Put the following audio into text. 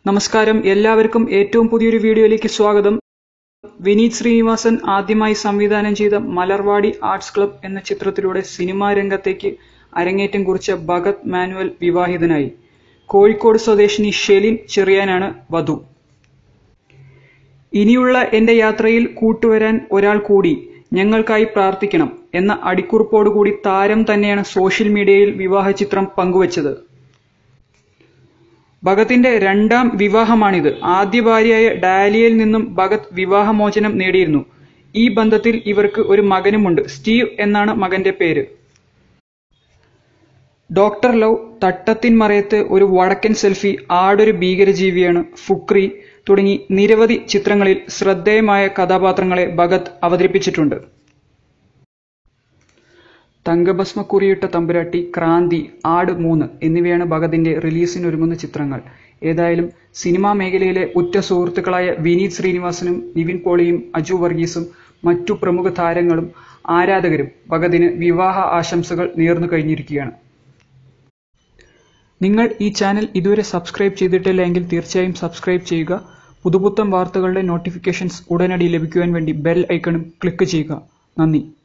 നമസ്കാരം എല്ലാവർക്കും ഏറ്റവും പുതിയൊരു വീഡിയോയിലേക്ക് സ്വാഗതം വിനീത് ശ്രീനിവാസൻ ആദ്യമായി സംവിധാനം ചെയ്ത മലർവാടി ആർട്സ് ക്ലബ് എന്ന ചിത്രത്തിലൂടെ സിനിമാ രംഗത്തേക്ക് അരങ്ങേറ്റം കുറിച്ച ഭഗത് മാനുവൽ വിവാഹിതനായി കോഴിക്കോട് സ്വദേശിനി ഷെലിൻ ചെറിയാനാണ് വധു ഇനിയുള്ള എന്റെ യാത്രയിൽ കൂട്ടുവരാൻ ഒരാൾ കൂടി ഞങ്ങൾക്കായി പ്രാർത്ഥിക്കണം എന്ന അടിക്കുറിപ്പോടുകൂടി താരം തന്നെയാണ് സോഷ്യൽ മീഡിയയിൽ വിവാഹ ചിത്രം പങ്കുവച്ചത് ഭഗത്തിന്റെ രണ്ടാം വിവാഹമാണിത് ആദ്യ ഭാര്യയായ ഡാലിയയിൽ നിന്നും ഭഗത് വിവാഹമോചനം നേടിയിരുന്നു ഈ ബന്ധത്തിൽ ഇവർക്ക് ഒരു മകനുമുണ്ട് സ്റ്റീവ് എന്നാണ് മകന്റെ പേര് ഡോക്ടർ ലവ് തട്ടത്തിൻ മറയത്ത് ഒരു വടക്കൻ സെൽഫി ആടൊരു ഭീകരജീവിയാണ് ഫുക്രി തുടങ്ങി നിരവധി ചിത്രങ്ങളിൽ ശ്രദ്ധേയമായ കഥാപാത്രങ്ങളെ ഭഗത് അവതരിപ്പിച്ചിട്ടുണ്ട് തങ്കഭസ്മക്കുറിയിട്ട തമ്പുരാട്ടി ക്രാന്തി ആട് മൂന്ന് എന്നിവയാണ് ഭഗതിന്റെ റിലീസിനൊരുങ്ങുന്ന ചിത്രങ്ങൾ ഏതായാലും സിനിമാ മേഖലയിലെ ഉറ്റ സുഹൃത്തുക്കളായ വിനീത് ശ്രീനിവാസനും നിവിൻ പോളിയും അജു വർഗീസും മറ്റു പ്രമുഖ താരങ്ങളും ആരാധകരും ഭഗതിന് വിവാഹ ആശംസകൾ നേർന്നു കഴിഞ്ഞിരിക്കുകയാണ് നിങ്ങൾ ഈ ചാനൽ ഇതുവരെ സബ്സ്ക്രൈബ് ചെയ്തിട്ടില്ല എങ്കിൽ തീർച്ചയായും സബ്സ്ക്രൈബ് ചെയ്യുക പുതുപുത്തൻ വാർത്തകളുടെ നോട്ടിഫിക്കേഷൻസ് ഉടനടി ലഭിക്കുവാൻ വേണ്ടി ബെൽ ഐക്കണും ക്ലിക്ക് ചെയ്യുക നന്ദി